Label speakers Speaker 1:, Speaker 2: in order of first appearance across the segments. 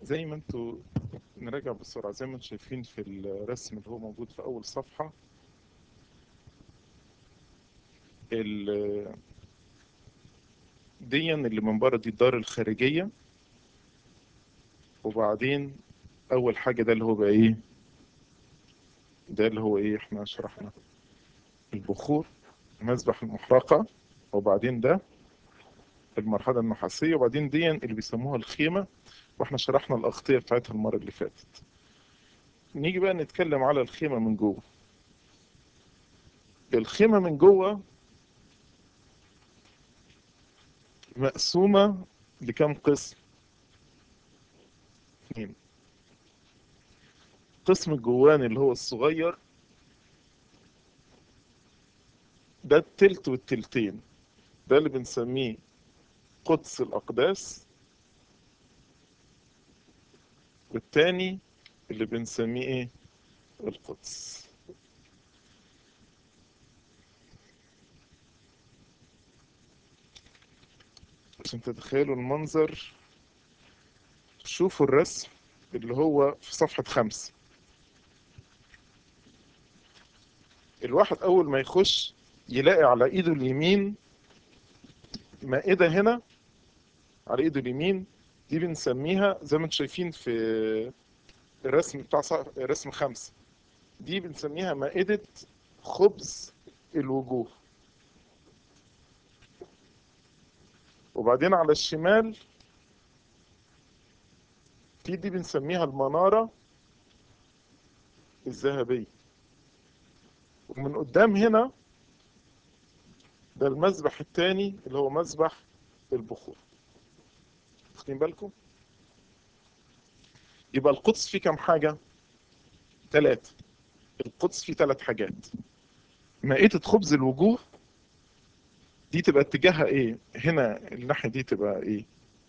Speaker 1: زي ما انتوا نراجع بسرعة زي ما انتوا شايفين في الرسم اللي هو موجود في أول صفحة ال دي اللي من بره دي الدار الخارجية وبعدين أول حاجة ده اللي هو بقى إيه ده اللي هو إيه إحنا شرحنا البخور مذبح المحرقة وبعدين ده المرحلة النحاسية وبعدين دي اللي بيسموها الخيمة واحنا شرحنا الأغطية بتاعتها المرة اللي فاتت نيجي بقى نتكلم على الخيمة من جوه الخيمة من جوه مقسومة لكم قسم اثنين القسم الجواني اللي هو الصغير ده التلت والتلتين ده اللي بنسميه قدس الأقداس والتاني اللي بنسميه ايه القدس عشان تتخيلوا المنظر شوفوا الرسم اللي هو في صفحة خمسة الواحد أول ما يخش يلاقي على إيده اليمين مائدة هنا على إيده اليمين دي بنسميها زي ما انتم شايفين في الرسم بتاع رسم خمسة دي بنسميها مائدة خبز الوجوه وبعدين على الشمال في دي بنسميها المنارة الذهبية ومن قدام هنا ده المذبح الثاني اللي هو مذبح البخور واخدين بالكم يبقى القدس فيه كم حاجة ثلاثة القدس فيه ثلاث حاجات مائدة خبز الوجوه دي تبقى اتجاهها ايه هنا الناحية دي تبقى ايه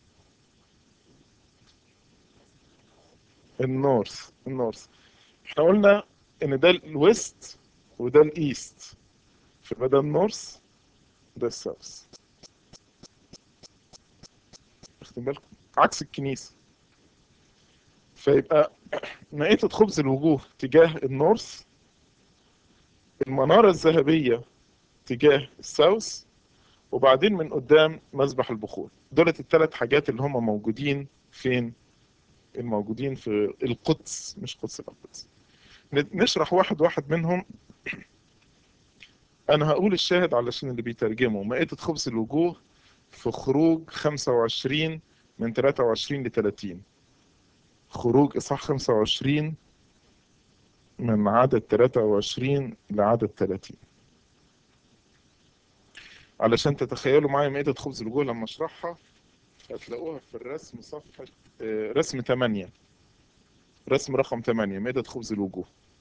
Speaker 1: النورث النورث احنا قلنا ان ده الويست وده الايست فيبقى ده النورث ده الساوث واخدين بالكم عكس الكنيسة فيبقى مائدة خبز الوجوه تجاه النورث المنارة الذهبية تجاه الساوث وبعدين من قدام مذبح البخور دولت الثلاث حاجات اللي هم موجودين فين الموجودين في القدس مش قدس القدس نشرح واحد واحد منهم انا هقول الشاهد علشان اللي بيترجمه مائدة خبز الوجوه في خروج 25 من 23 ل 30 خروج إصحاح 25 من عدد 23 لعدد 30 علشان تتخيلوا معايا مائدة خبز الوجوه لما اشرحها هتلاقوها في الرسم صفحة رسم 8 رسم رقم 8 مائدة خبز الوجوه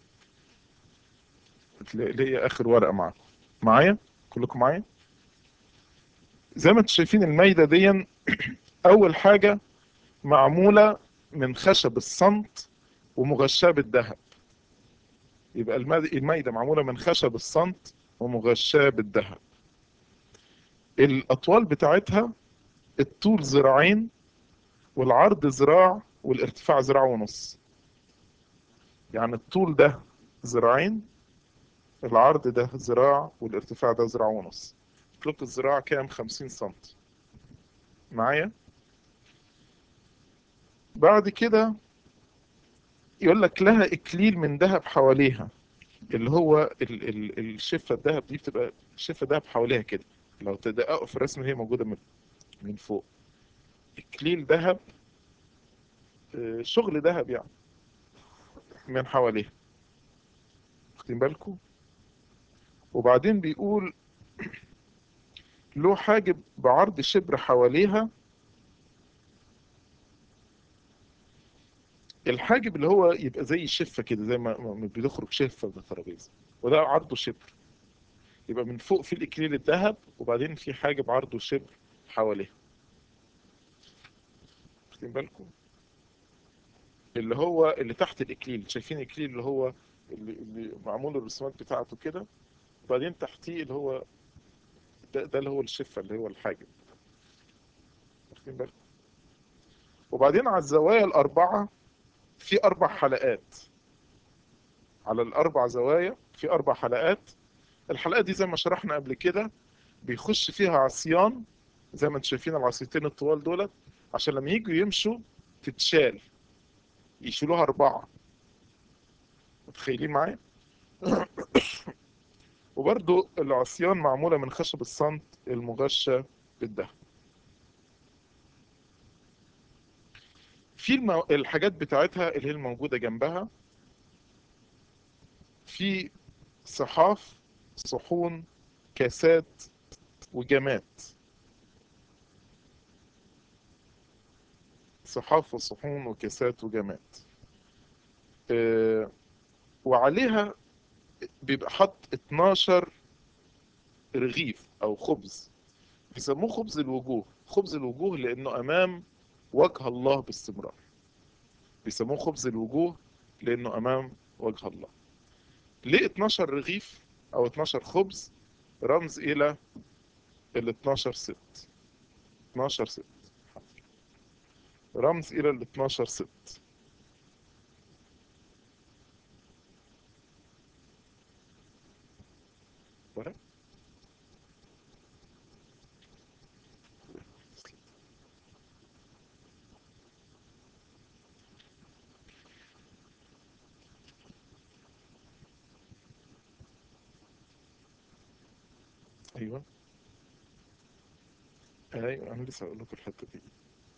Speaker 1: اللي هي آخر ورقة معاكم معايا كلكم معايا زي ما انتم شايفين المايدة دي أول حاجة معمولة من خشب الصمت ومغشاة بالذهب يبقى المايدة معمولة من خشب الصمت ومغشاة بالذهب الأطوال بتاعتها الطول ذراعين والعرض ذراع والارتفاع ذراع ونص يعني الطول ده ذراعين العرض ده ذراع والارتفاع ده ذراع ونص اطلاق الذراع كام 50 سم معايا بعد كده يقول لك لها اكليل من ذهب حواليها اللي هو ال ال الشفه الذهب دي بتبقى شفه ذهب حواليها كده لو تدققوا في الرسم هي موجوده من من فوق اكليل ذهب شغل ذهب يعني من حواليها واخدين بالكم وبعدين بيقول له حاجب بعرض شبر حواليها الحاجب اللي هو يبقى زي الشفه كده زي ما بيخرج شفه من الترابيزه وده عرضه شبر يبقى من فوق في الاكليل الذهب وبعدين في حاجب عرضه شبر حواليها واخدين بالكم اللي هو اللي تحت الاكليل شايفين الاكليل اللي هو اللي, اللي معمول الرسومات بتاعته كده وبعدين تحتيه اللي هو ده, ده اللي هو الشفه اللي هو الحاجب واخدين بالكم وبعدين على الزوايا الأربعة في أربع حلقات على الأربع زوايا في أربع حلقات الحلقات دي زي ما شرحنا قبل كده بيخش فيها عصيان زي ما انتم شايفين العصيتين الطوال دولت عشان لما يجوا يمشوا تتشال يشيلوها أربعة متخيلين معايا؟ وبرضو العصيان معمولة من خشب الصمت المغشى بالدهب في المو... الحاجات بتاعتها اللي هي الموجودة جنبها في صحاف صحون كاسات وجمات صحاف وصحون وكاسات وجمات آه، وعليها بيبقى حط 12 رغيف او خبز بيسموه خبز الوجوه خبز الوجوه لانه امام وجه الله باستمرار بيسموه خبز الوجوه لانه امام وجه الله ليه 12 رغيف او 12 خبز رمز الى ال 12 ست 12 ست رمز الى ال 12 ست ورق ايوه ايوه انا لسه هقول لكم الحته دي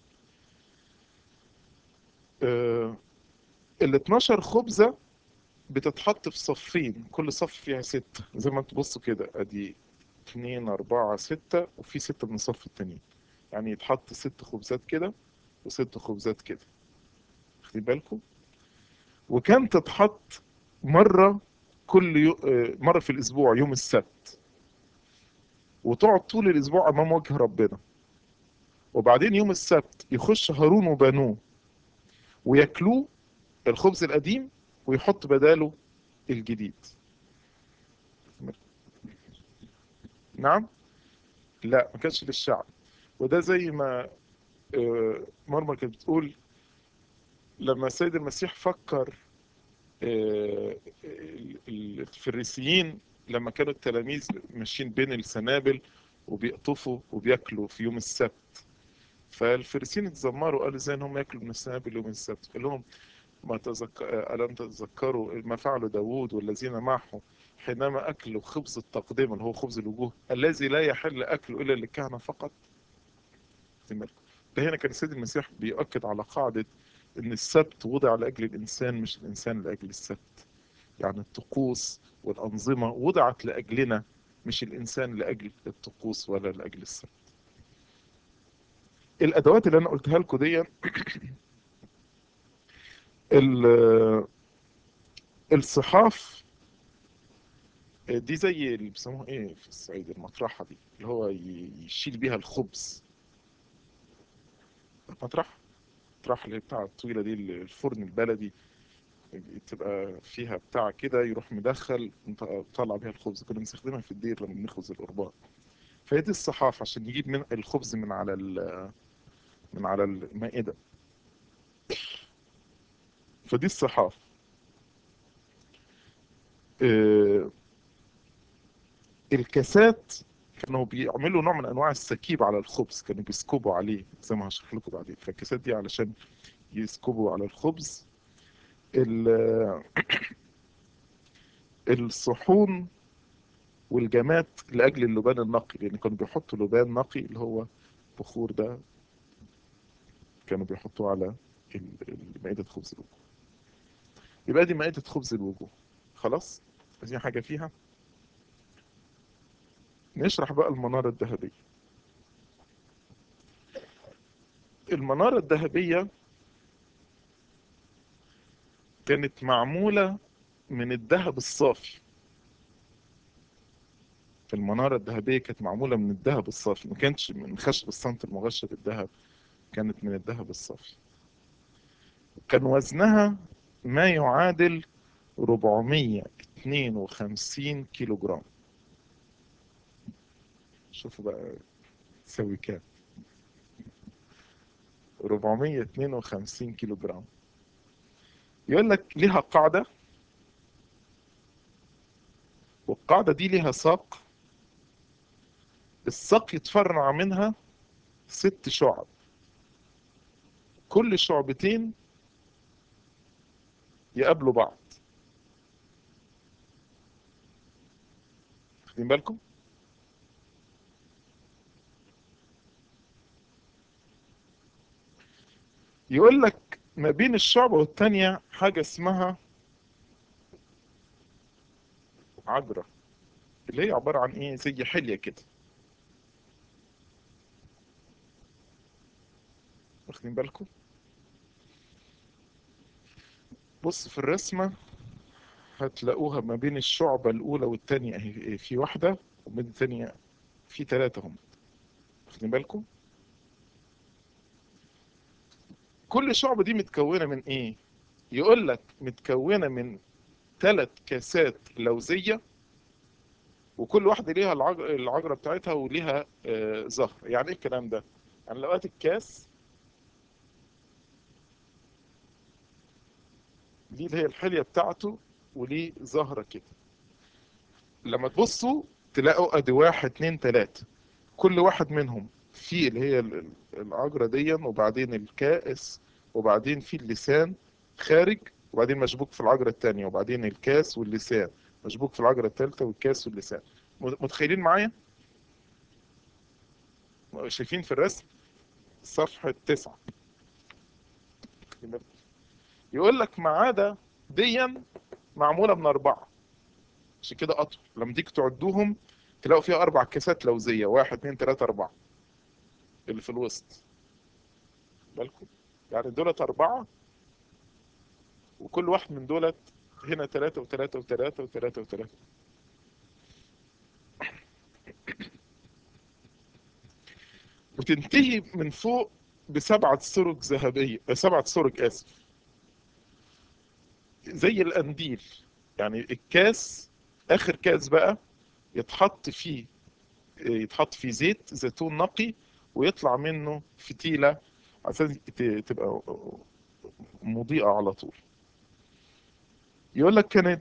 Speaker 1: آه ال 12 خبزه بتتحط في صفين كل صف فيها ستة زي ما انتوا بصوا كده ادي اتنين اربعة ستة وفي ستة من الصف التانيين يعني يتحط ست خبزات كده وست خبزات كده واخدين بالكم وكان تتحط مرة كل يو... آه، مرة في الأسبوع يوم السبت وتقعد طول الأسبوع أمام وجه ربنا وبعدين يوم السبت يخش هارون وبنوه وياكلوه الخبز القديم ويحط بداله الجديد نعم لا ما كانش للشعب وده زي ما آه، مرمى كانت بتقول لما السيد المسيح فكر آه، ال- ال- الفريسيين لما كانوا التلاميذ ماشيين بين السنابل وبيقطفوا وبياكلوا في يوم السبت فالفريسيين اتذمروا قالوا ازاي ان هم ياكلوا من السنابل يوم السبت قال لهم ما تذك... ألم تتذكروا ما فعل داوود والذين معه حينما أكلوا خبز التقديم اللي هو خبز الوجوه الذي لا يحل أكله إلا للكهنة فقط ده هنا كان السيد المسيح بيؤكد على قاعدة إن السبت وضع لأجل الإنسان مش الإنسان لأجل السبت يعني الطقوس والأنظمة وضعت لأجلنا مش الإنسان لأجل الطقوس ولا لأجل السبت الأدوات اللي أنا قلتها لكم دي ال- الصحاف دي زي اللي بيسموها ايه في الصعيد المطرحة دي اللي هو ي- يشيل بيها الخبز مطرح مطرح اللي هي بتاع الطويلة دي الفرن البلدي تبقى فيها بتاع كده يروح مدخل طلع بيها الخبز كنا بنستخدمها في الدير لما بنخبز القربان فهي دي الصحاف عشان يجيب من الخبز من على ال- من على المائدة فدي الصحاف آه، الكاسات كانوا بيعملوا نوع من انواع السكيب على الخبز كانوا بيسكبوا عليه زي ما هشرح لكم بعدين فالكاسات دي علشان يسكبوا على الخبز ال- الصحون والجمات لاجل اللبان النقي لان كانوا بيحطوا لبان نقي اللي هو البخور ده كانوا بيحطوه على ال- ال- مائدة خبز الوجوه يبقى دي مائدة خبز الوجوه خلاص عايزين حاجة فيها نشرح بقى المنارة الذهبية المنارة الذهبية كانت معمولة من الذهب الصافي المنارة الذهبية كانت معمولة من الذهب الصافي ما كانتش من خشب الصمت المغشى بالذهب كانت من الذهب الصافي كان وزنها ما يعادل 452 كيلو جرام شوفوا بقى تساوي كام 452 كيلو جرام يقول لك ليها قاعدة والقاعدة دي ليها ساق الساق يتفرع منها ست شعب كل شعبتين يقابلوا بعض واخدين بالكم يقول لك ما بين الشعبة والتانية حاجة اسمها عجرة اللي هي عبارة عن ايه زي حلية كده واخدين بالكم بص في الرسمة هتلاقوها ما بين الشعبة الأولى والتانية اهي في واحدة وبين التانية في ثلاثة هم واخدين بالكم كل شعبة دي متكونة من ايه يقول لك متكونة من ثلاث كاسات لوزية وكل واحدة ليها العجرة, العجرة بتاعتها وليها آه زهر يعني ايه الكلام ده يعني لو الكاس دي اللي هي الحلية بتاعته وليه زهرة كده لما تبصوا تلاقوا ادي واحد اتنين تلاتة كل واحد منهم في اللي هي العجرة دي وبعدين الكائس وبعدين في اللسان خارج وبعدين مشبوك في العجرة التانية وبعدين الكاس واللسان مشبوك في العجرة التالتة والكاس واللسان متخيلين معايا شايفين في الرسم صفحة تسعة يقول لك ما عدا ديا معمولة من أربعة عشان كده أطول لما تيجي تعدوهم تلاقوا فيها أربع كاسات لوزية واحد اتنين تلاتة أربعة اللي في الوسط بالكم يعني دولت أربعة وكل واحد من دولت هنا ثلاثة وثلاثة وثلاثة وثلاثة وثلاثة وتنتهي من فوق بسبعة سرج ذهبية سبعة سرج آسف زي القنديل يعني الكاس آخر كاس بقى يتحط فيه يتحط فيه زيت زيتون نقي ويطلع منه فتيلة عشان تبقى مضيئة على طول يقول لك كانت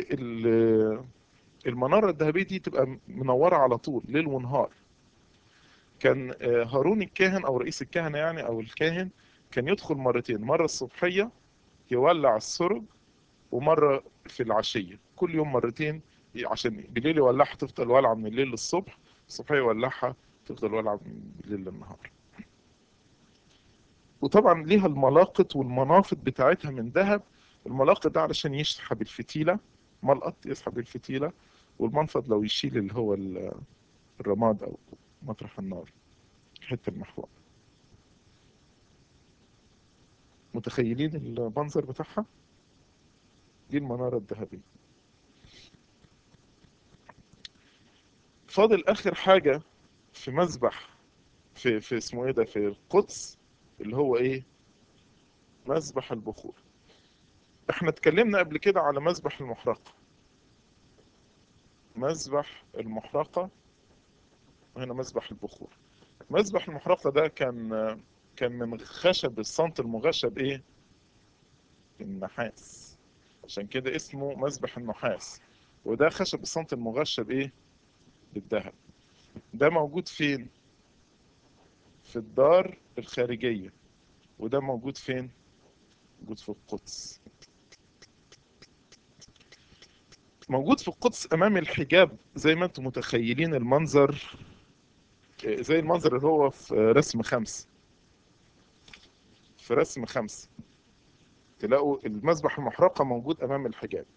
Speaker 1: المنارة الذهبية دي تبقى منورة على طول ليل ونهار كان هارون الكاهن او رئيس الكهنة يعني او الكاهن كان يدخل مرتين مرة الصبحية يولع السرج ومرة في العشية كل يوم مرتين عشان بالليل يولعها تفضل ولعة من الليل للصبح الصبحية يولعها تفضل ولعة من الليل للنهار وطبعا ليها الملاقط والمنافض بتاعتها من ذهب الملاقط ده علشان يسحب الفتيلة ملقط يسحب الفتيلة والمنفض لو يشيل اللي هو الرماد او مطرح النار الحته المحروقه متخيلين المنظر بتاعها دي المنارة الذهبية فاضل اخر حاجة في مذبح في في اسمه ايه ده في القدس اللي هو ايه مذبح البخور احنا اتكلمنا قبل كده على مذبح المحرقة مذبح المحرقة وهنا مذبح البخور مذبح المحرقة ده كان كان من خشب الصمت المغشب ايه النحاس عشان كده اسمه مذبح النحاس وده خشب الصمت المغشب ايه بالذهب ده موجود فين في الدار الخارجية وده موجود فين موجود في القدس موجود في القدس امام الحجاب زي ما انتم متخيلين المنظر زي المنظر اللي هو في رسم خمس في رسم خمس تلاقوا المذبح المحرقة موجود امام الحجاب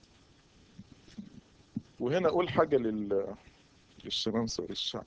Speaker 1: وهنا اقول حاجة لل... للشمامسة وللشعب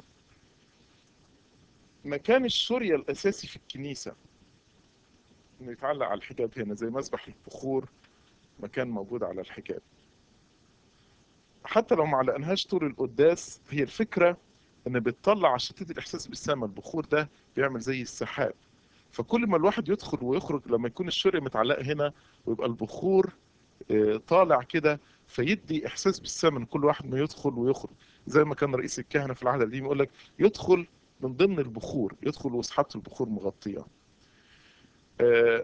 Speaker 1: مكان الشورية الاساسي في الكنيسة انه يتعلق على الحجاب هنا زي مذبح البخور مكان موجود على الحجاب حتى لو ما علقناهاش طول القداس هي الفكرة ان بتطلع عشان تدي الاحساس بالسماء البخور ده بيعمل زي السحاب فكل ما الواحد يدخل ويخرج لما يكون الشرية متعلقة هنا ويبقى البخور طالع كده فيدي احساس بالسماء كل واحد ما يدخل ويخرج زي ما كان رئيس الكهنة في العهد القديم يقول لك يدخل من ضمن البخور يدخل وسحابة البخور مغطية آه،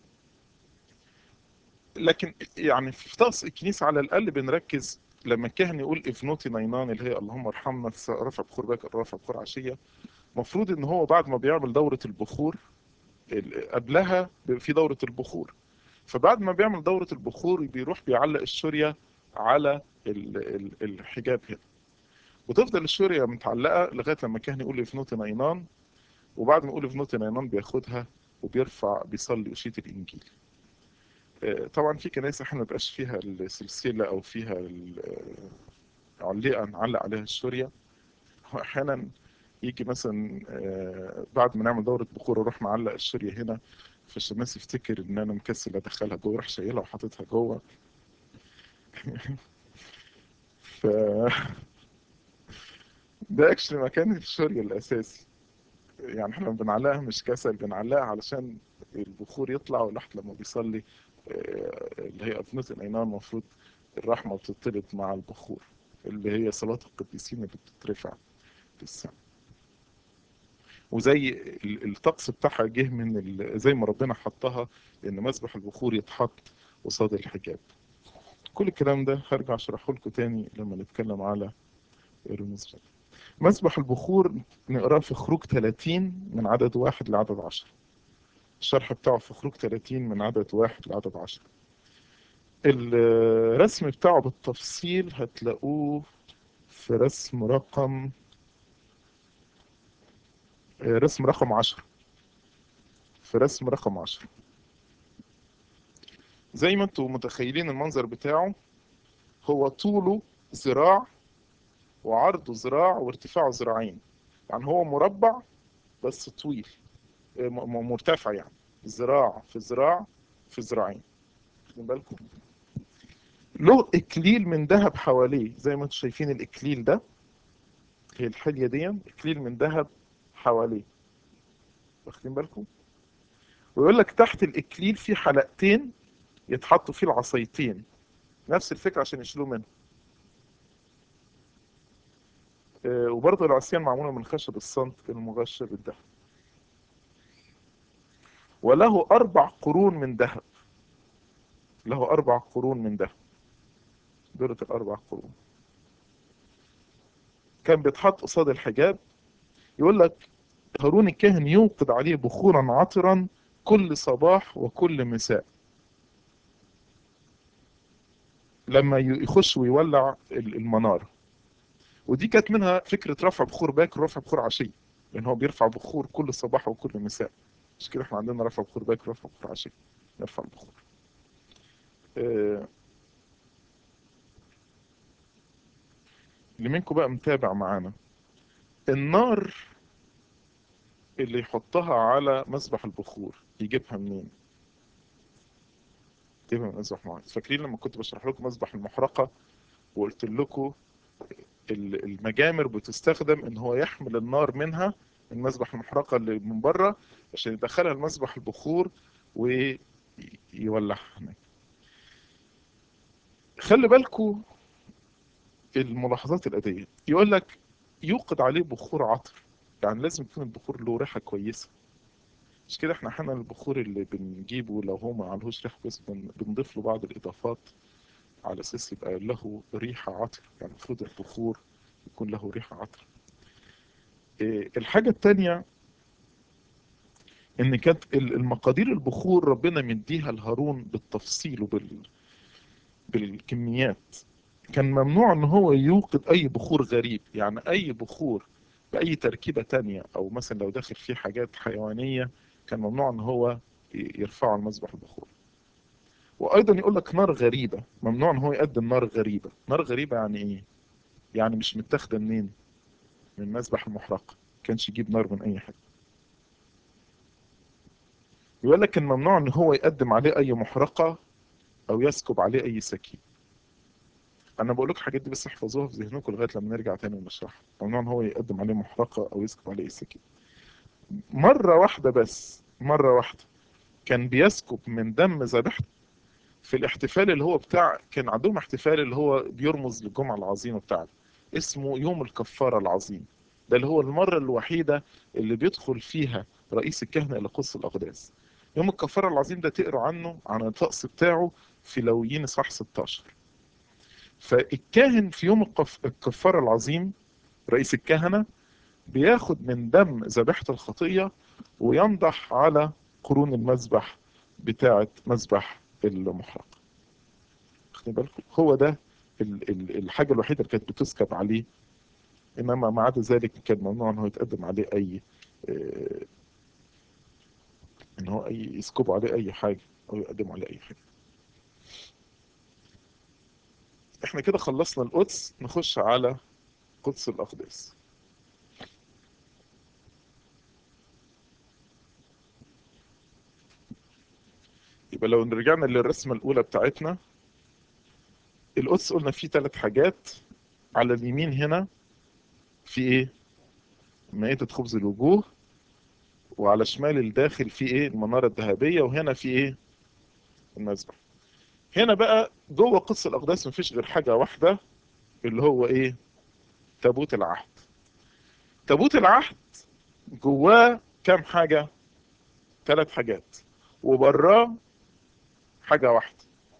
Speaker 1: لكن يعني في طقس الكنيسة على الأقل بنركز لما الكاهن يقول افنوتي نينان اللي هي اللهم ارحمنا رفع بخور باكر رفع بخور عشية المفروض ان هو بعد ما بيعمل دورة البخور ال- قبلها في دورة البخور فبعد ما بيعمل دورة البخور بيروح بيعلق الشورية على ال- ال- الحجاب هنا وتفضل الشورية متعلقة لغاية لما الكاهن يقول افنوتي نينان وبعد ما يقول افنوتي نينان بياخدها وبيرفع بيصلي أشية الإنجيل آه، طبعا في كنائس احنا مبقاش فيها السلسلة أو فيها ال- آه، علقة نعلق عليها الشورية واحيانا يجي مثلا آه، بعد ما نعمل دورة بخور اروح معلق الشورية هنا فالشماس يفتكر ان انا مكسل ادخلها جوه يروح شايلها وحاططها جوه ف ده اكشلي مكان الشورية الاساسي يعني احنا بنعلقها مش كسل بنعلقها علشان البخور يطلع والواحد لما بيصلي آه، اللي هي أفنوة الأيمان المفروض الرحمة بتطلب مع البخور اللي هي صلاة القديسين اللي بتترفع في السماء وزي ال- الطقس بتاعها جه من ال- زي ما ربنا حطها ان مسبح البخور يتحط قصاد الحجاب كل الكلام ده هرجع اشرحه لكم تاني لما نتكلم على الرموز مسبح البخور نقراه في خروج 30 من عدد واحد لعدد 10 الشرح بتاعه في خروج 30 من عدد واحد لعدد 10 الرسم بتاعه بالتفصيل هتلاقوه في رسم رقم رسم رقم 10 في رسم رقم 10 زي ما انتم متخيلين المنظر بتاعه هو طوله ذراع وعرضه ذراع وارتفاعه ذراعين يعني هو مربع بس طويل م- م- مرتفع يعني ذراع في ذراع في ذراعين واخدين بالكم له اكليل من ذهب حواليه زي ما انتم شايفين الاكليل ده هي الحليه دي اكليل من ذهب حواليه واخدين بالكم ويقول لك تحت الاكليل في حلقتين يتحطوا فيه العصايتين نفس الفكره عشان يشيلوا منه آه، وبرضه العصيان معموله من خشب الصمت المغشى بالذهب وله اربع قرون من ذهب له اربع قرون من ذهب دولة الاربع قرون كان بيتحط قصاد الحجاب يقول لك هارون الكاهن يوقد عليه بخورا عطرا كل صباح وكل مساء لما يخش ويولع المنارة ودي كانت منها فكرة رفع بخور باكر ورفع بخور عشية لأن هو بيرفع بخور كل صباح وكل مساء مش كده احنا عندنا رفع بخور باكر ورفع بخور عشية نرفع البخور آه، اللي منكم بقى متابع معانا النار اللي يحطها على مسبح البخور يجيبها منين؟ يجيبها من مسبح معين فاكرين لما كنت بشرح لكم مسبح المحرقة وقلت لكم ال- المجامر بتستخدم ان هو يحمل النار منها من مسبح المحرقة اللي من بره عشان يدخلها المسبح البخور ويولعها هناك خلي بالكم الملاحظات الأدية يقول لك يوقد عليه بخور عطر يعني لازم يكون البخور له ريحة كويسة مش كده احنا احيانا البخور اللي بنجيبه لو هو ما عليهوش ريحة كويسة بن- بنضيف له بعض الإضافات على أساس يبقى له ريحة عطر يعني المفروض البخور يكون له ريحة عطر إيه، الحاجة التانية إن كانت ال- المقادير البخور ربنا مديها لهارون بالتفصيل وبال بالكميات كان ممنوع ان هو يوقد اي بخور غريب يعني اي بخور باي تركيبة تانية او مثلا لو داخل فيه حاجات حيوانية كان ممنوع ان هو ي- يرفعه على مسبح البخور وايضا يقول لك نار غريبة ممنوع ان هو يقدم نار غريبة نار غريبة يعني ايه يعني مش متاخدة منين من مسبح المحرقة كانش يجيب نار من اي حاجة يقول لك كان ممنوع ان هو يقدم عليه اي محرقة او يسكب عليه اي سكين انا بقول لكم الحاجات دي بس احفظوها في ذهنكم لغايه لما نرجع تاني ونشرحها ممنوع ان هو يقدم عليه محرقه او يسكب عليه سكين مره واحده بس مره واحده كان بيسكب من دم ذبيحته في الاحتفال اللي هو بتاع كان عندهم احتفال اللي هو بيرمز للجمعه العظيمه بتاعنا اسمه يوم الكفاره العظيم ده اللي هو المره الوحيده اللي بيدخل فيها رئيس الكهنه الى قدس الاقداس يوم الكفارة العظيم ده تقروا عنه عن الطقس بتاعه في لويين اصحاح 16 فالكاهن في يوم القف... الكفارة العظيم رئيس الكهنة بياخد من دم ذبيحة الخطية وينضح على قرون المذبح بتاعة مذبح المحرق خدوا بالكم هو ده ال... ال... الحاجة الوحيدة اللي كانت بتسكب عليه انما ما عدا ذلك كان ممنوع ان هو يتقدم عليه اي آه، ان هو اي يسكبوا عليه اي حاجة او يقدموا عليه اي حاجة احنا كده خلصنا القدس نخش على قدس الاقداس يبقى لو رجعنا للرسمة الأولى بتاعتنا القدس قلنا فيه ثلاث حاجات على اليمين هنا في إيه؟ مائدة خبز الوجوه وعلى شمال الداخل في إيه؟ المنارة الذهبية وهنا في إيه؟ المذبح هنا بقى جوه قدس الأقداس مفيش غير حاجة واحدة اللي هو إيه؟ تابوت العهد تابوت العهد جواه كام حاجة؟ ثلاث حاجات وبراه حاجة واحدة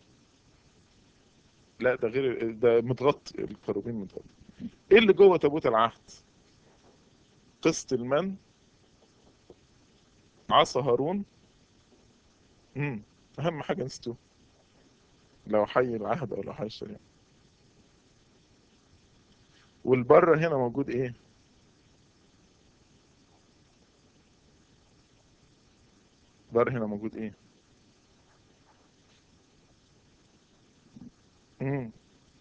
Speaker 1: لا ده غير ده متغطي الكروبين متغطي ايه اللي جوه تابوت العهد قسط المن عصا هارون امم اهم حاجة نسيتوه لو حي العهد او لو حي الشريعة والبره هنا موجود ايه بره هنا موجود ايه امم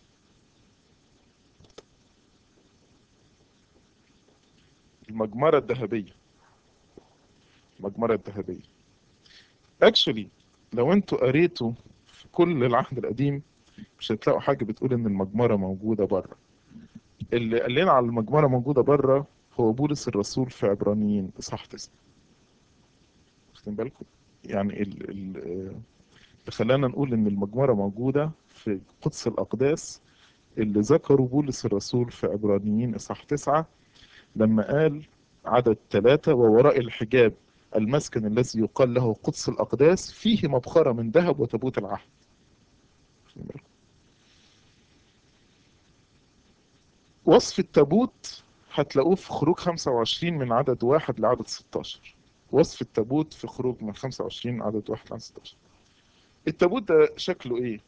Speaker 1: المجمرة الذهبية المجمرة الذهبية اكشولي لو انتوا قريتوا في كل العهد القديم مش هتلاقوا حاجة بتقول ان المجمرة موجودة بره اللي قال لنا على المجمرة موجودة بره هو بولس الرسول في عبرانيين اصحاح 9 واخدين بالكم يعني ال ال اللي خلانا نقول ان المجمرة موجودة في قدس الأقداس اللي ذكروا بولس الرسول في عبرانيين إصحاح تسعة لما قال عدد ثلاثة ووراء الحجاب المسكن الذي يقال له قدس الأقداس فيه مبخرة من ذهب وتابوت العهد وصف التابوت هتلاقوه في خروج 25 من عدد واحد لعدد 16 وصف التابوت في خروج من 25 عدد واحد لعدد 16 التابوت ده شكله ايه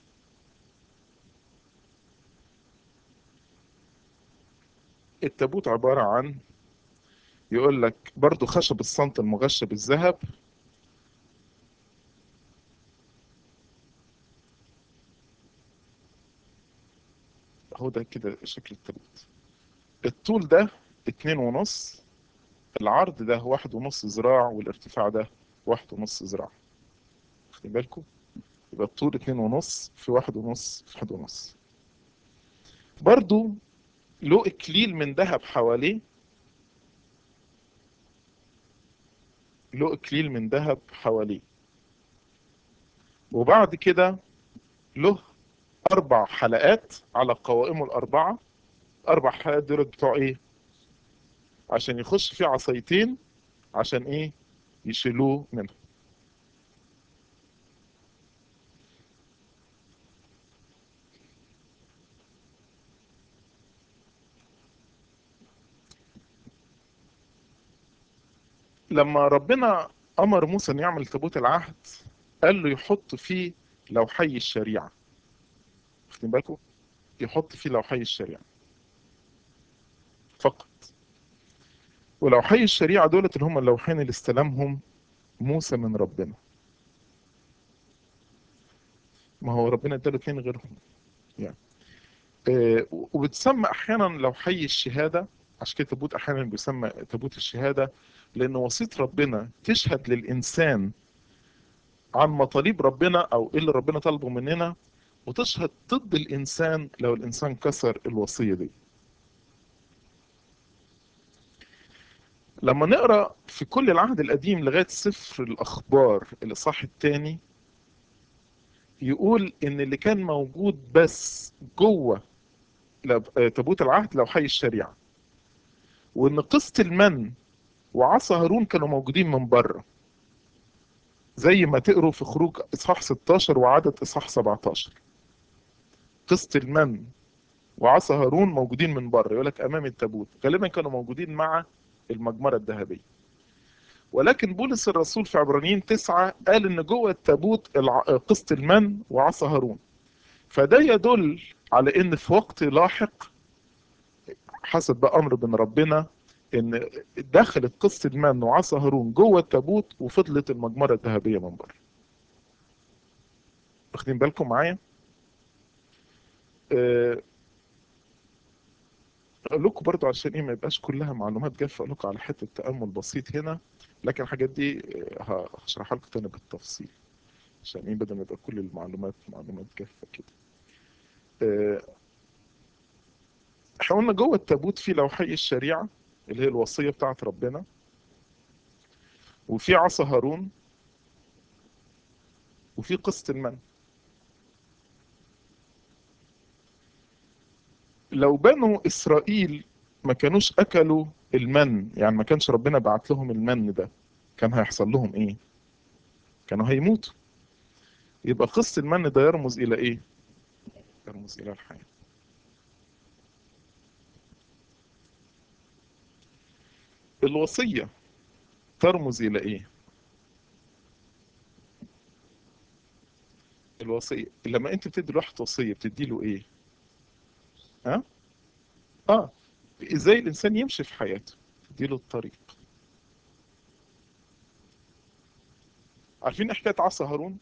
Speaker 1: التابوت عبارة عن يقول لك برضو خشب الصمت المغشى بالذهب هو ده كده شكل التابوت الطول ده اتنين ونص العرض ده واحد ونص ذراع والارتفاع ده واحد ونص ذراع خلي بالكم يبقى الطول اتنين ونص في واحد ونص في واحد ونص برضو له اكليل من ذهب حواليه له اكليل من ذهب حواليه وبعد كده له اربع حلقات على قوائمه الاربعه اربع حلقات دول بتوع ايه عشان يخش فيه عصايتين عشان ايه يشيلوه منها لما ربنا امر موسى ان يعمل تابوت العهد قال له يحط فيه لوحي الشريعه واخدين بالكم يحط فيه لوحي الشريعه فقط ولوحي الشريعه دولت اللي هم اللوحين اللي استلمهم موسى من ربنا ما هو ربنا اداله اتنين غيرهم يعني آه وبتسمى احيانا لوحي الشهاده عشان كده تابوت احيانا بيسمى تابوت الشهاده لان وسيط ربنا تشهد للانسان عن مطالب ربنا او ايه اللي ربنا طالبه مننا وتشهد ضد الانسان لو الانسان كسر الوصيه دي لما نقرا في كل العهد القديم لغايه سفر الاخبار الاصحاح الثاني يقول ان اللي كان موجود بس جوه تابوت العهد لوحي الشريعه وان قسط المن وعصا هارون كانوا موجودين من بره زي ما تقروا في خروج اصحاح 16 وعدد اصحاح 17 قصة المن وعصا هارون موجودين من بره يقول لك امام التابوت غالبا كانوا موجودين مع المجمره الذهبيه ولكن بولس الرسول في عبرانيين تسعة قال ان جوه التابوت قصة المن وعصا هارون فده يدل على ان في وقت لاحق حسب بقى امر من ربنا ان دخلت قصة المن وعصا هارون جوه التابوت وفضلت المجمرة الذهبية من بره واخدين بالكم معايا أه اقول لكم برضو عشان ايه ما يبقاش كلها معلومات جافه اقول لكم على حته تامل بسيط هنا لكن الحاجات دي هشرحها لكم تاني بالتفصيل عشان ايه بدل ما يبقى كل المعلومات معلومات جافه كده احنا قلنا جوه التابوت في لوحي الشريعه اللي هي الوصيه بتاعت ربنا وفي عصا هارون وفي قسط المن لو بنو اسرائيل ما كانوش اكلوا المن يعني ما كانش ربنا بعت لهم المن ده كان هيحصل لهم ايه كانوا هيموتوا يبقى قصة المن ده يرمز الى ايه يرمز الى الحياة الوصية ترمز الى ايه الوصية لما انت بتدي لواحد وصية بتدي له ايه ها اه ازاي الانسان يمشي في حياته تديله الطريق عارفين حكايه عصا هارون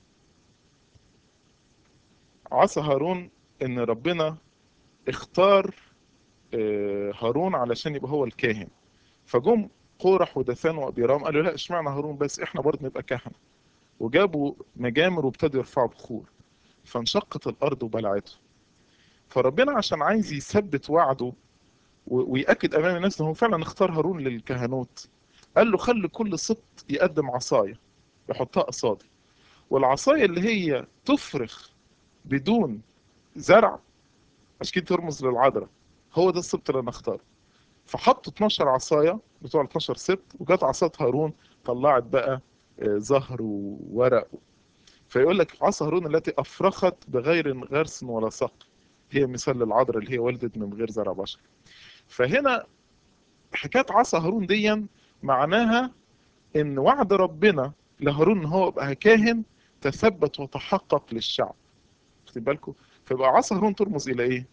Speaker 1: عصا هارون ان ربنا اختار هارون علشان يبقى هو الكاهن فجم قورح ودثان وابيرام قالوا لا اشمعنى هارون بس احنا برضه نبقى كهنه وجابوا مجامر وابتدوا يرفعوا بخور فانشقت الارض وبلعته فربنا عشان عايز يثبت وعده ويأكد أمام الناس إنه فعلا اختار هارون للكهنوت قال له خلي كل سبط يقدم عصاية يحطها قصادي والعصاية اللي هي تفرخ بدون زرع عشان كده ترمز للعذراء هو ده السبط اللي انا اختاره فحطوا 12 عصاية بتوع ال 12 سبط وجت عصاية هارون طلعت بقى زهر وورق فيقول لك عصا هارون التي أفرخت بغير غرس ولا سق هي مثال للعذراء اللي هي ولدت من غير زرع بشر فهنا حكايه عصا هارون دي معناها ان وعد ربنا لهارون ان هو يبقى كاهن تثبت وتحقق للشعب واخدين بالكم فيبقى عصا هارون ترمز الى ايه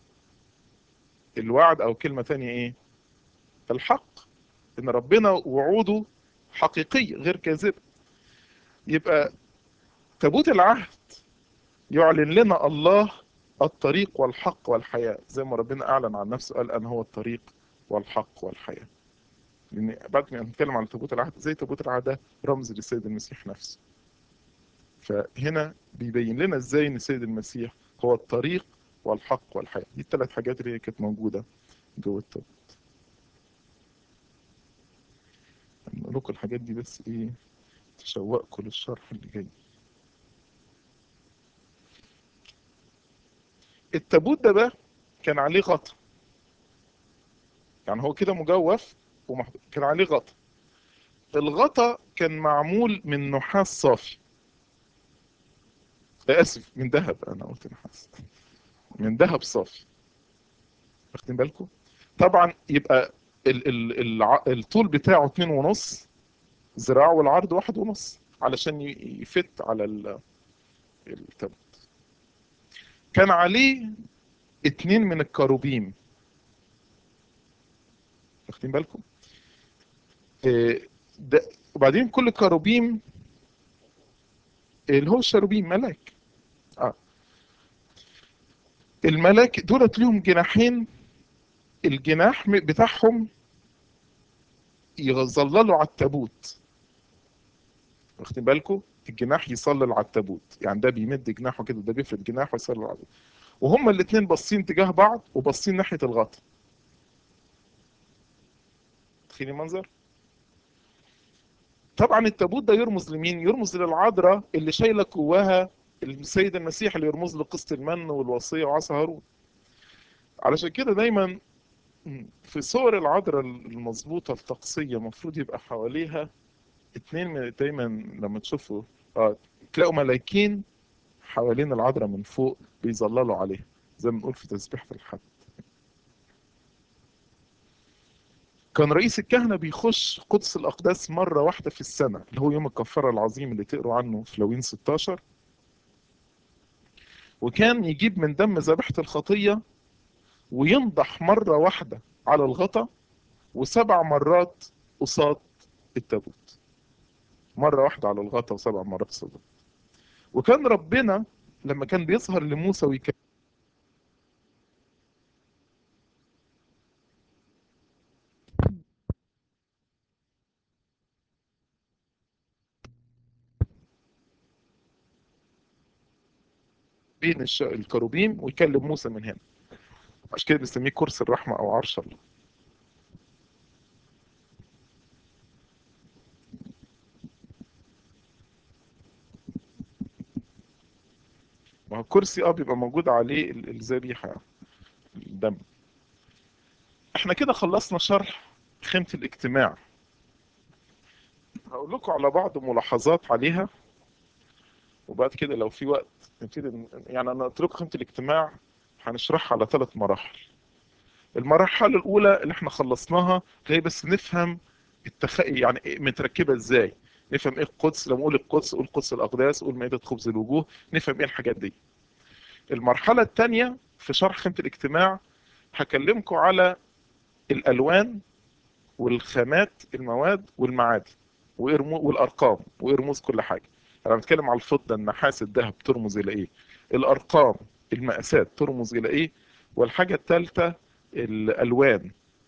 Speaker 1: الوعد او كلمه ثانيه ايه الحق ان ربنا وعوده حقيقيه غير كاذبه يبقى تابوت العهد يعلن لنا الله الطريق والحق والحياة زي ما ربنا أعلن عن نفسه قال أنا هو الطريق والحق والحياة لأن بعد ما نتكلم عن تابوت العهد زي تابوت العهد ده رمز للسيد المسيح نفسه فهنا بيبين لنا ازاي ان السيد المسيح هو الطريق والحق والحياة دي الثلاث حاجات اللي هي كانت موجودة جوه التابوت نقول لكم الحاجات دي بس ايه تشوقكم للشرح اللي جاي التابوت ده بقى كان عليه غطا يعني هو كده مجوف ومحطوط كان عليه غطا الغطا كان معمول من نحاس صافي اسف من ذهب انا قلت نحاس من ذهب صافي واخدين بالكم طبعا يبقى ال ال ال الطول بتاعه اتنين ونص ذراع والعرض واحد ونص علشان يفت على التابوت كان عليه اتنين من الكروبيم واخدين بالكم ده وبعدين كل كروبيم اللي هو الشروبيم ملاك اه الملاك دولت ليهم جناحين الجناح بتاعهم يظللوا على التابوت واخدين بالكم الجناح يصلل على التابوت يعني ده بيمد جناحه كده ده بيفرد جناحه ويصلل على وهما الاثنين باصين تجاه بعض وباصين ناحيه الغطا تخيلي المنظر طبعا التابوت ده يرمز لمين يرمز للعذراء اللي شايله جواها السيد المسيح اللي يرمز لقصه المن والوصيه وعصا هارون علشان كده دايما في صور العذراء المظبوطه الطقسيه المفروض يبقى حواليها اتنين من دايما لما تشوفوا اه تلاقوا ملايكين حوالين العذراء من فوق بيظللوا عليها زي ما بنقول في تسبيحة الحد كان رئيس الكهنة بيخش قدس الأقداس مرة واحدة في السنة اللي هو يوم الكفارة العظيم اللي تقروا عنه في لوين 16 وكان يجيب من دم ذبيحة الخطية وينضح مرة واحدة على الغطا وسبع مرات قصاد التابوت مرة واحدة على الغطا وسبع مرات قصاد وكان ربنا لما كان بيظهر لموسى ويكلم بين الش- الكروبيم ويكلم موسى من هنا عشان كده بنسميه كرسي الرحمة أو عرش الله ما هو الكرسي اه بيبقى موجود عليه ال- الذبيحة الدم احنا كده خلصنا شرح خيمة الاجتماع هقول لكم على بعض ملاحظات عليها وبعد كده لو في وقت نبتدي ن- يعني انا قلت لكم خيمة الاجتماع هنشرحها على ثلاث مراحل المرحلة الأولى اللي احنا خلصناها هي بس نفهم التخ... يعني إيه متركبة ازاي نفهم ايه القدس لما اقول القدس اقول قدس الأقداس اقول مائدة خبز الوجوه نفهم ايه الحاجات دي المرحلة الثانية في شرح خيمة الاجتماع هكلمكم على الألوان والخامات المواد والمعادن وإرمو والأرقام وإرموز كل حاجة أنا بتكلم على الفضة النحاس الذهب ترمز إلى إيه الأرقام المقاسات ترمز إلى إيه والحاجة الثالثة الألوان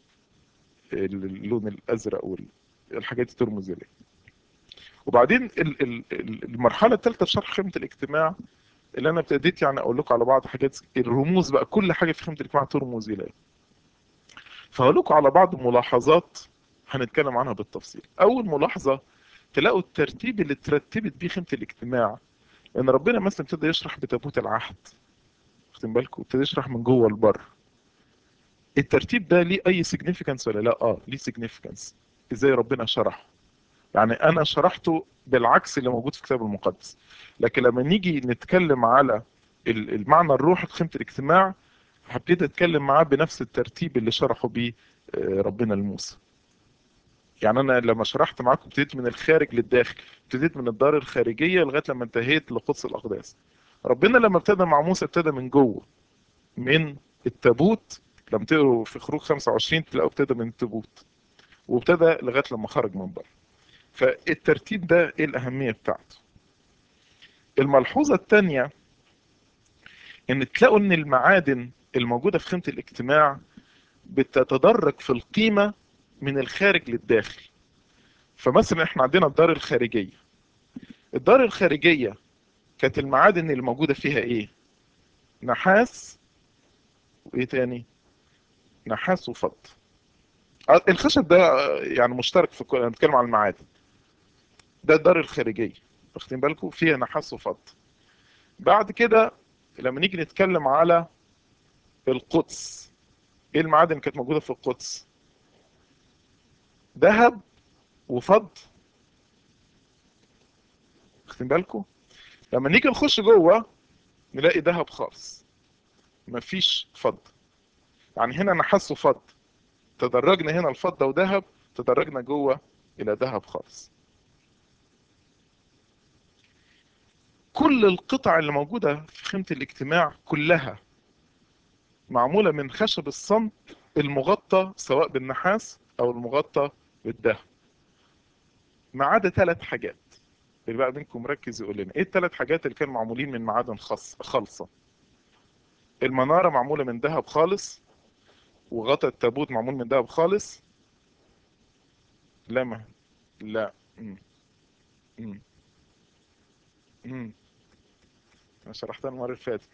Speaker 1: اللون الأزرق والحاجات دي ترمز إلى إيه وبعدين ال- ال- ال- المرحلة الثالثة في شرح خيمة الاجتماع اللي أنا ابتديت يعني أقول لكم على بعض حاجات الرموز بقى كل حاجة في خيمة الاجتماع ترمز إلى إيه فهقول لكم على بعض ملاحظات هنتكلم عنها بالتفصيل اول ملاحظه تلاقوا الترتيب اللي اترتبت بيه خيمه الاجتماع ان ربنا مثلا ابتدى يشرح بتابوت العهد واخدين بالكم ابتدى يشرح من جوه البر الترتيب ده ليه اي سيجنيفيكانس ولا لا اه ليه سيجنيفيكانس ازاي ربنا شرحه يعني انا شرحته بالعكس اللي موجود في الكتاب المقدس لكن لما نيجي نتكلم على ال- المعنى الروحي في خيمه الاجتماع هبتدي اتكلم معاه بنفس الترتيب اللي شرحه بيه آه، ربنا لموسى يعني انا لما شرحت معاكم ابتديت من الخارج للداخل ابتديت من الدار الخارجيه لغايه لما انتهيت لقدس الاقداس ربنا لما ابتدى مع موسى ابتدى من جوه من التابوت لما تقروا في خروج 25 تلاقوا ابتدى من التابوت وابتدى لغايه لما خرج من بره فالترتيب ده ايه الاهميه بتاعته الملحوظه الثانيه ان تلاقوا ان المعادن الموجوده في خيمه الاجتماع بتتدرج في القيمه من الخارج للداخل فمثلا احنا عندنا الدار الخارجيه الدار الخارجيه كانت المعادن اللي موجوده فيها ايه نحاس وايه تاني نحاس وفضه آه، الخشب ده آه، يعني مشترك في كل انا بتكلم عن المعادن ده الدار الخارجيه واخدين بالكم فيها نحاس وفضه بعد كده لما نيجي نتكلم على القدس ايه المعادن اللي كانت موجوده في القدس ذهب وفض واخدين بالكم لما نيجي نخش جوه نلاقي ذهب خالص مفيش فضه يعني هنا نحاس وفضه تدرجنا هنا الفضه وذهب تدرجنا جوه الى ذهب خالص كل القطع اللي موجوده في خيمه الاجتماع كلها معموله من خشب الصمت المغطى سواء بالنحاس او المغطى بالذهب ما عدا ثلاث حاجات اللي بقى منكم مركز يقول لنا ايه الثلاث حاجات اللي كانوا معمولين من معادن خاص خالصه المناره معموله من ذهب خالص وغطا التابوت معمول من ذهب خالص لا ما لا مم. مم. مم. انا شرحتها المره اللي فاتت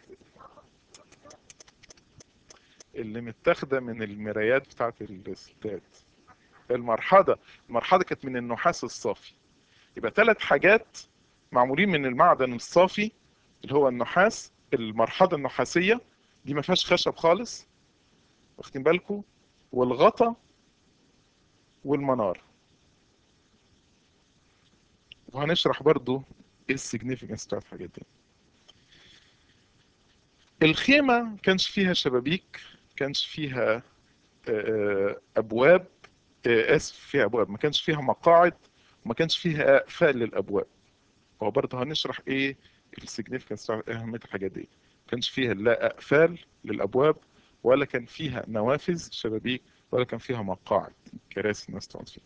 Speaker 1: اللي متاخده من المرايات بتاعت الستات المرحضه المرحضه كانت من النحاس الصافي يبقى ثلاث حاجات معمولين من المعدن الصافي اللي هو النحاس المرحضه النحاسيه دي ما فيهاش خشب خالص واخدين بالكم والغطا والمنار وهنشرح برضو ايه السيجنيفيكانس بتاعت الحاجات دي الخيمة كانش فيها شبابيك كانش فيها ابواب اسف فيها ابواب ما كانش فيها مقاعد وما كانش فيها اقفال للابواب هو برضه هنشرح ايه السيجنيفيكانس بتاع اهميه الحاجات دي ما كانش فيها لا اقفال للابواب ولا كان فيها نوافذ شبابيك ولا كان فيها مقاعد كراسي الناس تقعد فيها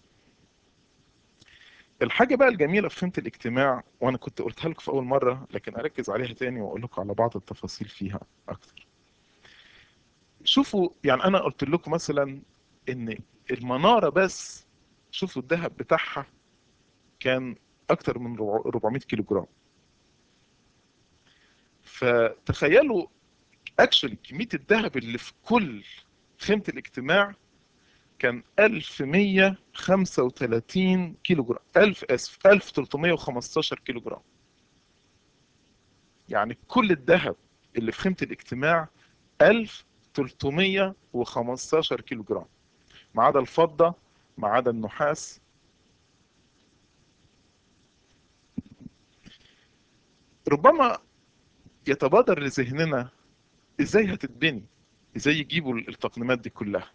Speaker 1: الحاجه بقى الجميله في خيمه الاجتماع وانا كنت قلتها لكم في اول مره لكن اركز عليها تاني واقول لكم على بعض التفاصيل فيها اكتر شوفوا يعني انا قلت لكم مثلا ان المناره بس شوفوا الذهب بتاعها كان اكتر من 400 كيلو جرام فتخيلوا اكشولي كميه الذهب اللي في كل خيمه الاجتماع كان 1135 كيلو جرام 1000 اسف 1315 كيلو جرام يعني كل الذهب اللي في خيمه الاجتماع 1315 كيلو جرام ما عدا الفضه ما عدا النحاس ربما يتبادر لذهننا ازاي هتتبني ازاي يجيبوا التقنيمات دي كلها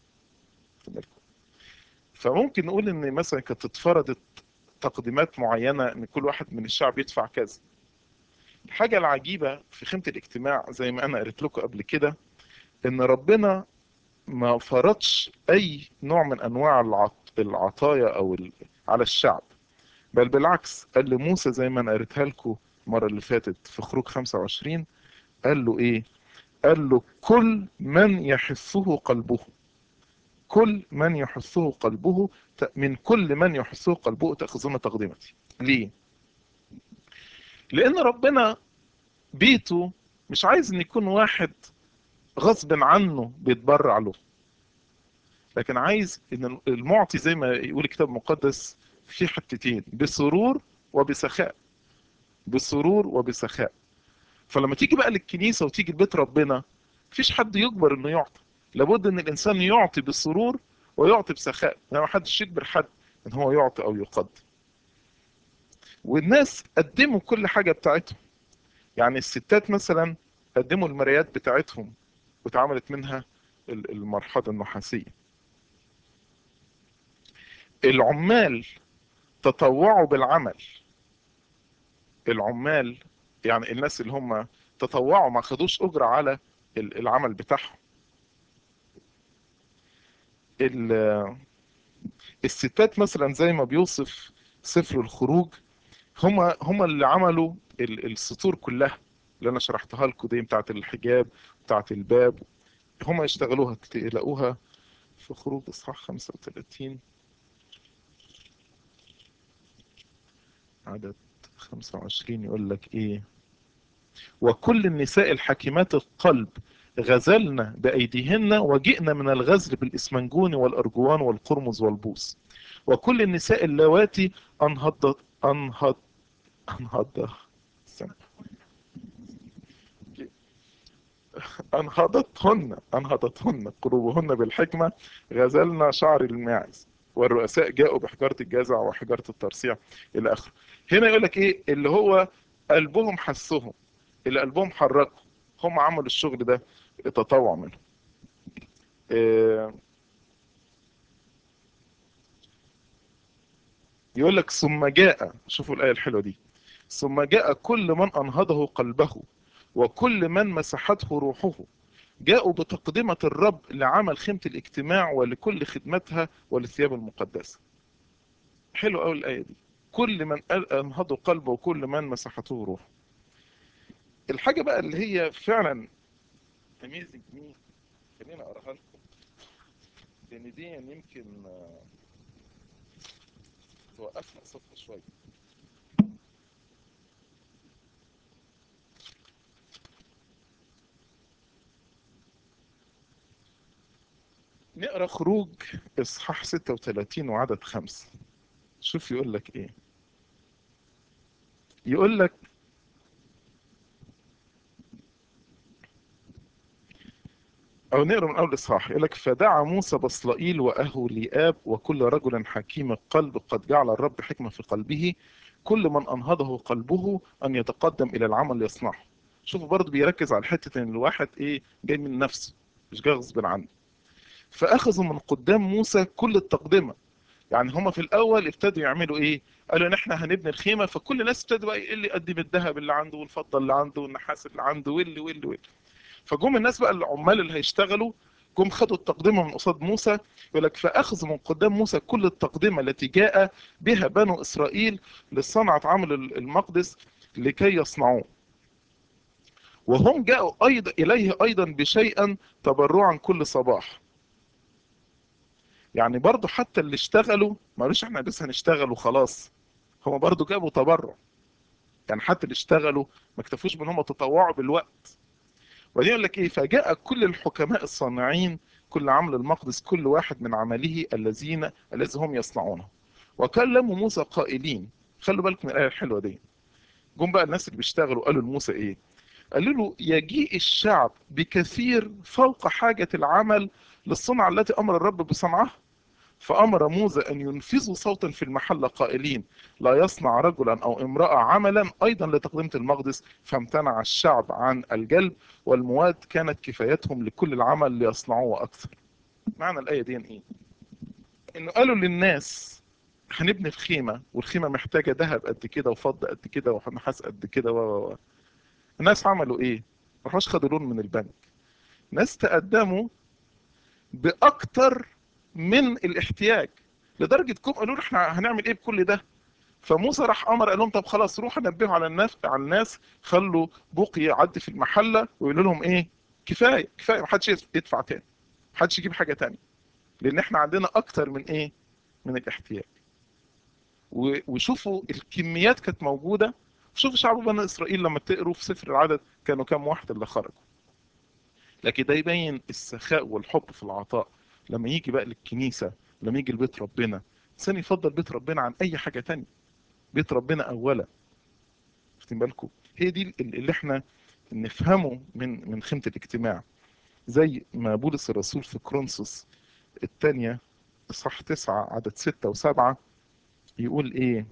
Speaker 1: فممكن نقول ان مثلا كانت اتفرضت تقديمات معينه ان كل واحد من الشعب يدفع كذا الحاجه العجيبه في خيمه الاجتماع زي ما انا قلت لكم قبل كده ان ربنا ما فرضش اي نوع من انواع العطايا او على الشعب بل بالعكس قال لموسى زي ما انا قريتها لكم المره اللي فاتت في خروج 25 قال له ايه قال له كل من يحثه قلبه كل من يحثه قلبه من كل من يحثه قلبه تأخذون تقدمتي ليه لان ربنا بيته مش عايز ان يكون واحد غصب عنه بيتبرع له لكن عايز ان المعطي زي ما يقول الكتاب المقدس في حتتين بسرور وبسخاء بسرور وبسخاء فلما تيجي بقى للكنيسه وتيجي لبيت ربنا مفيش حد يجبر انه يعطي لابد ان الانسان يعطي بسرور ويعطي بسخاء يعني ما حدش يجبر حد ان هو يعطي او يقدم والناس قدموا كل حاجه بتاعتهم يعني الستات مثلا قدموا المرايات بتاعتهم واتعملت منها المرحاض النحاسيه العمال تطوعوا بالعمل العمال يعني الناس اللي هم تطوعوا ما خدوش اجره على العمل بتاعهم الستات مثلا زي ما بيوصف سفر الخروج هم هم اللي عملوا السطور كلها اللي انا شرحتها لكم دي بتاعت الحجاب بتاعت الباب هم يشتغلوها تلاقوها في خروج اصحاح 35 عدد 25 يقول لك ايه وكل النساء الحكيمات القلب غزلنا بأيديهن وجئنا من الغزل بالإسمنجون والأرجوان والقرمز والبوس وكل النساء اللواتي أنهضت أنهض أنهض أنهضتهن أنهضتهن قلوبهن بالحكمة غزلنا شعر الماعز والرؤساء جاءوا بحجارة الجزع وحجارة الترصيع إلى آخره هنا يقول لك إيه اللي هو قلبهم حسهم اللي قلبهم حركوا هم عملوا الشغل ده تطوع منه إيه يقول لك ثم جاء شوفوا الآية الحلوة دي ثم جاء كل من أنهضه قلبه وكل من مسحته روحه جاءوا بتقدمة الرب لعمل خيمة الاجتماع ولكل خدمتها وللثياب المقدسة حلو قوي الآية دي كل من أنهضه قلبه وكل من مسحته روحه الحاجة بقى اللي هي فعلا اميزنج مي خليني اقراها لكم لان دي يمكن توقفنا صفحه شويه نقرا خروج اصحاح 36 وعدد خمسة شوف يقول لك ايه يقول لك أو نقرأ من أول إصحاح يقول لك فدعا موسى بصلائيل وأهو لياب وكل رجل حكيم القلب قد جعل الرب حكمة في قلبه كل من انهضه قلبه ان يتقدم الى العمل يصنعه شوفوا برضه بيركز على حته ان الواحد ايه جاي من نفسه مش جاي غصب عنه فاخذوا من قدام موسى كل التقدمه يعني هما في الاول ابتدوا يعملوا ايه قالوا ان احنا هنبني الخيمه فكل الناس ابتدوا بقى اللي يقدم الذهب اللي عنده والفضه اللي عنده والنحاس اللي عنده واللي واللي واللي فجم الناس بقى العمال اللي هيشتغلوا جم خدوا التقدمه من قصاد موسى يقول لك فاخذ من قدام موسى كل التقدمه التي جاء بها بنو اسرائيل لصنعه عمل المقدس لكي يصنعوه وهم جاءوا ايضا اليه ايضا بشيئا تبرعا كل صباح يعني برضو حتى اللي اشتغلوا ما قالوش احنا بس هنشتغل وخلاص هم برضو جابوا تبرع يعني حتى اللي اشتغلوا ما اكتفوش بان هم تطوعوا بالوقت وبعدين يقول لك ايه فجاء كل الحكماء الصانعين كل عمل المقدس كل واحد من عمله الذين الذي هم يصنعونه وكلموا موسى قائلين خلوا بالكم من الايه الحلوه دي جم بقى الناس اللي بيشتغلوا قالوا لموسى ايه قالوا له يجيء الشعب بكثير فوق حاجه العمل للصنعه التي امر الرب بصنعها فأمر موسى أن ينفذوا صوتا في المحل قائلين لا يصنع رجلا أو امرأة عملا أيضا لتقدمة المقدس فامتنع الشعب عن الجلب والمواد كانت كفايتهم لكل العمل ليصنعوه أكثر معنى الآية دي إيه؟ إنه قالوا للناس هنبني الخيمة والخيمة محتاجة ذهب قد كده وفضة قد كده ونحاس قد كده و و الناس عملوا إيه؟ ما راحوش خدوا لون من البنك ناس تقدموا بأكتر من الاحتياج لدرجه كم قالوا له احنا هنعمل ايه بكل ده فموسى راح امر قال لهم طب خلاص روحوا نبهوا على الناس على الناس خلوا بوقي يعدي في المحله ويقولوا لهم ايه كفايه كفايه ما حدش يدفع تاني ما حدش يجيب حاجه تانية لان احنا عندنا اكتر من ايه من الاحتياج وشوفوا الكميات كانت موجوده شوفوا شعب بني اسرائيل لما تقروا في سفر العدد كانوا كام واحد اللي خرجوا لكن ده يبين السخاء والحب في العطاء لما يجي بقى للكنيسة لما يجي لبيت ربنا الإنسان يفضل بيت ربنا عن أي حاجة تانية بيت ربنا أولا واخدين بالكم هي دي اللي احنا نفهمه من من خيمة الاجتماع زي ما بولس الرسول في كرونسوس الثانية إصحاح تسعة عدد ستة وسبعة يقول إيه؟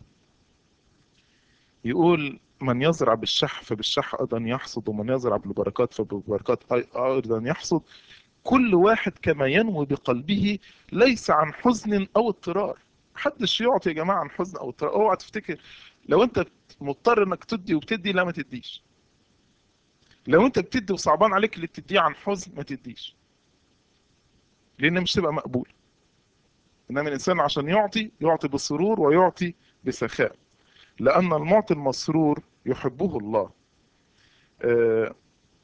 Speaker 1: يقول من يزرع بالشح فبالشح أيضا يحصد ومن يزرع بالبركات فبالبركات أيضا يحصد كل واحد كما ينوي بقلبه ليس عن حزن او اضطرار محدش يعطي يا جماعه عن حزن او اضطرار اوعى تفتكر لو انت مضطر انك تدي وبتدي لا ما تديش لو انت بتدي وصعبان عليك اللي بتديه عن حزن ما تديش لان مش تبقى مقبول انما الانسان عشان يعطي يعطي بسرور ويعطي بسخاء لان المعطي المسرور يحبه الله آه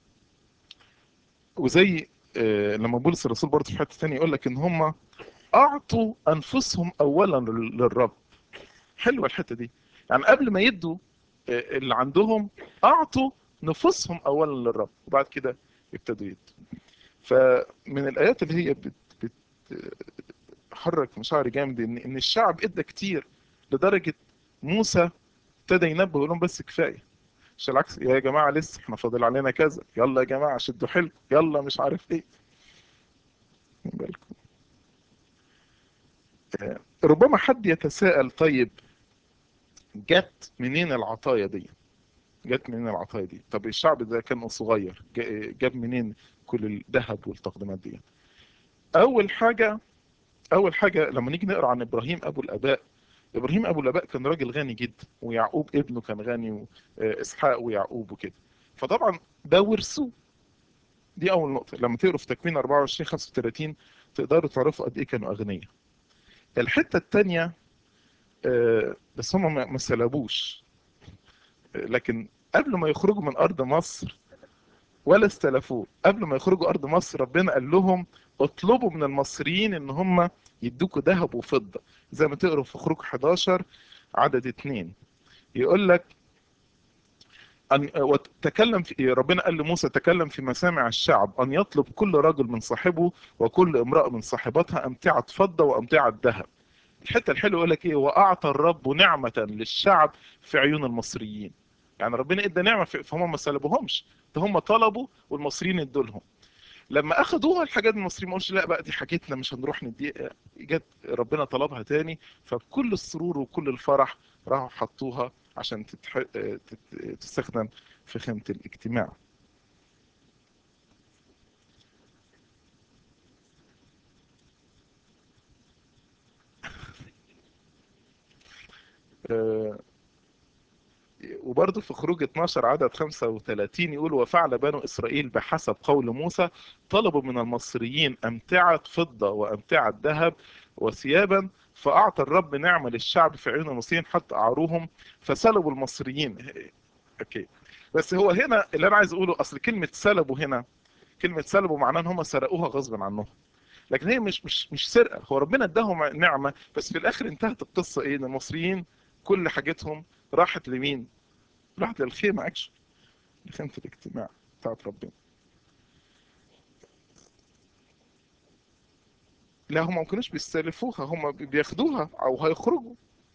Speaker 1: وزي لما بولس الرسول برضه في حته ثانيه يقول لك ان هم اعطوا انفسهم اولا للرب حلوه الحته دي يعني قبل ما يدوا اللي عندهم اعطوا نفوسهم اولا للرب وبعد كده يبتدوا يدوا فمن الايات اللي هي بت بتحرك مشاعري جامد ان ان الشعب ادى كتير لدرجه موسى ابتدى ينبه يقول لهم بس كفايه مش العكس يا جماعة لسه احنا فاضل علينا كذا يلا يا جماعة شدوا حيلكم يلا مش عارف ايه بالكم ربما حد يتساءل طيب جت منين العطايا دي جت منين العطايا دي طب الشعب ده كان صغير جاب منين كل الذهب والتقديمات دي اول حاجة اول حاجة لما نيجي نقرا عن ابراهيم ابو الاباء ابراهيم ابو الاباء كان راجل غني جدا ويعقوب ابنه كان غني واسحاق ويعقوب وكده فطبعا ده ورثوه دي اول نقطه لما تقروا في تكوين 24 35 تقدروا تعرفوا قد ايه كانوا اغنياء الحته الثانيه بس هم ما سلبوش لكن قبل ما يخرجوا من ارض مصر ولا استلفوه قبل ما يخرجوا ارض مصر ربنا قال لهم اطلبوا من المصريين ان هم يدوكوا ذهب وفضه زي ما تقروا في خروج 11 عدد 2 يقول لك أن وتكلم في ربنا قال لموسى تكلم في مسامع الشعب أن يطلب كل رجل من صاحبه وكل امرأة من صاحبتها أمتعة فضة وأمتعة ذهب الحتة الحلوة يقول لك إيه وأعطى الرب نعمة للشعب في عيون المصريين يعني ربنا ادى نعمة فهم ما سلبوهمش ده هم طلبوا والمصريين ادوا لهم لما اخدوها الحاجات المصريين ما قالش لا بقى دي حاجتنا مش هنروح ندي جت ربنا طلبها تاني فبكل السرور وكل الفرح راحوا حطوها عشان تتح... تت... تستخدم في خيمة الاجتماع آه، وبرضه في خروج 12 عدد 35 يقول وفعل بنو إسرائيل بحسب قول موسى طلبوا من المصريين أمتعة فضة وأمتعة ذهب وثيابا فأعطى الرب نعمة للشعب في عيون المصريين حتى أعروهم فسلبوا المصريين أوكي بس هو هنا اللي أنا عايز أقوله أصل كلمة سلبوا هنا كلمة سلبوا معناه إن هم سرقوها غصبا عنهم لكن هي مش مش مش سرقة هو ربنا اداهم نعمة بس في الآخر انتهت القصة إيه إن المصريين كل حاجتهم راحت لمين؟ راحت للخيمة اكشن لخيمة الاجتماع بتاعت ربنا لا هم ما كانوش بيستلفوها هم بياخدوها او هيخرجوا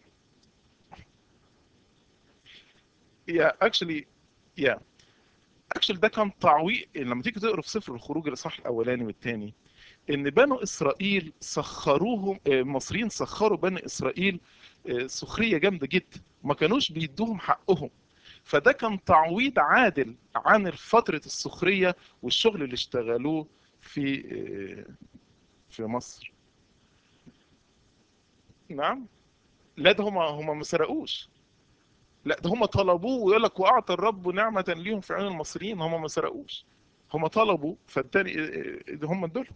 Speaker 1: يا اكشلي يا اكشلي ده كان تعويق لما تيجي تقرا في سفر الخروج الاصحاح الاولاني والثاني ان بنو اسرائيل سخروهم المصريين سخروا بني اسرائيل سخريه جامده جدا ما كانوش بيدوهم حقهم فده كان تعويض عادل عن فتره السخريه والشغل اللي اشتغلوه في في مصر نعم لا ده هم هم ما سرقوش لا ده هم طلبوه ويقول لك واعطى الرب نعمه ليهم في عيون المصريين هم ما سرقوش هم طلبوا فالتاني ده هم دول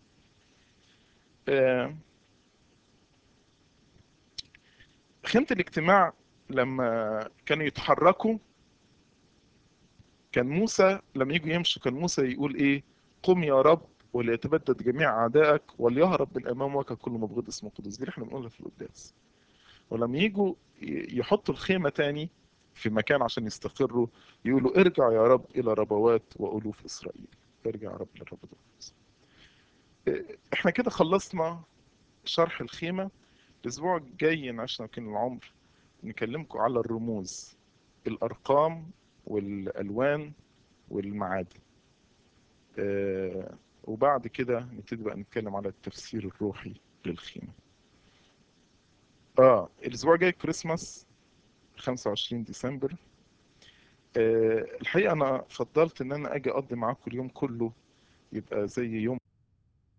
Speaker 1: خيمة الاجتماع لما كانوا يتحركوا كان موسى لما يجوا يمشوا كان موسى يقول ايه قم يا رب وليتبدد جميع اعدائك وليهرب من امام وجهك كل مبغض اسمه قدس دي احنا بنقولها في القداس ولما يجوا يحطوا الخيمة تاني في مكان عشان يستقروا يقولوا ارجع يا رب الى ربوات والوف اسرائيل ارجع يا رب الى ربوات احنا كده خلصنا شرح الخيمة الاسبوع الجاي عشان كان العمر نكلمكم على الرموز الارقام والالوان والمعادن آه وبعد كده نبتدي بقى نتكلم على التفسير الروحي للخيمة اه الاسبوع الجاي كريسماس 25 ديسمبر آه الحقيقة انا فضلت ان انا اجي اقضي معاكم اليوم كله يبقى زي يوم